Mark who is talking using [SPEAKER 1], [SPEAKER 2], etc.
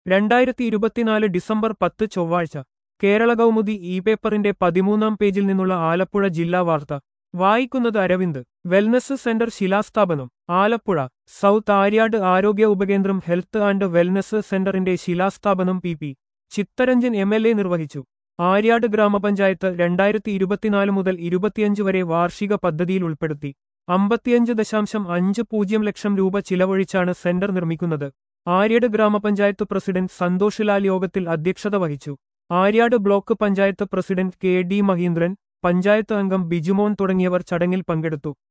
[SPEAKER 1] രണ്ടായിരത്തി ഇരുപത്തിനാല് ഡിസംബർ പത്ത് ചൊവ്വാഴ്ച കേരള കൗമുദി ഇ പേപ്പറിന്റെ പതിമൂന്നാം പേജിൽ നിന്നുള്ള ആലപ്പുഴ ജില്ലാ വാർത്ത വായിക്കുന്നത് അരവിന്ദ് വെൽനസ് സെന്റർ ശിലാസ്ഥാപനം ആലപ്പുഴ സൗത്ത് ആര്യാട് ആരോഗ്യ ഉപകേന്ദ്രം ഹെൽത്ത് ആൻഡ് വെൽനസ് സെന്ററിന്റെ ശിലാസ്ഥാപനം P P Chitharanjan M L A നിർവഹിച്ചു ആര്യാട് ഗ്രാമപഞ്ചായത്ത് രണ്ടായിരത്തി ഇരുപത്തിനാല് മുതൽ ഇരുപത്തിയഞ്ച് വരെ വാർഷിക പദ്ധതിയിൽ ഉൾപ്പെടുത്തി അമ്പത്തിയഞ്ച് ദശാംശം അഞ്ച് പൂജ്യം ലക്ഷം രൂപ ചിലവഴിച്ചാണ് സെന്റർ നിർമ്മിക്കുന്നത് ആര്യാട് ഗ്രാമപഞ്ചായത്ത് പ്രസിഡന്റ് സന്തോഷ് ലാൽ യോഗത്തിൽ അധ്യക്ഷത വഹിച്ചു Aryad block panchayat president K D Mahindran panchayat അംഗം ബിജുമോൻ തുടങ്ങിയവർ ചടങ്ങിൽ പങ്കെടുത്തു